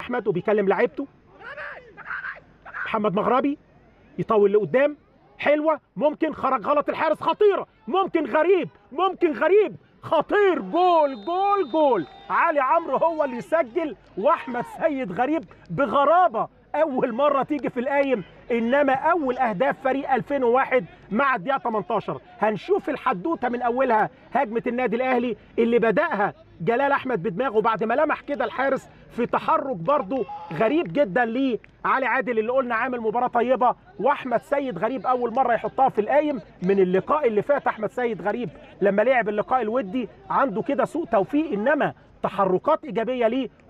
احمد وبيكلم لعيبته محمد مغربي يطول لقدام حلوه ممكن خرج غلط الحارس خطيره ممكن غريب ممكن غريب خطير جول جول جول علي عمرو هو اللي يسجل واحمد سيد غريب بغرابه اول مره تيجي في القايم انما اول اهداف فريق 2001 مع الدقيقه 18 هنشوف الحدوته من اولها هجمه النادي الاهلي اللي بداها جلال احمد بدماغه بعد ما لمح كده الحارس في تحرك برضه غريب جدا ليه علي عادل اللي قلنا عامل مباراه طيبه واحمد سيد غريب اول مره يحطها في القايم من اللقاء اللي فات احمد سيد غريب لما لعب اللقاء الودي عنده كده سوء توفيق انما تحركات ايجابيه ليه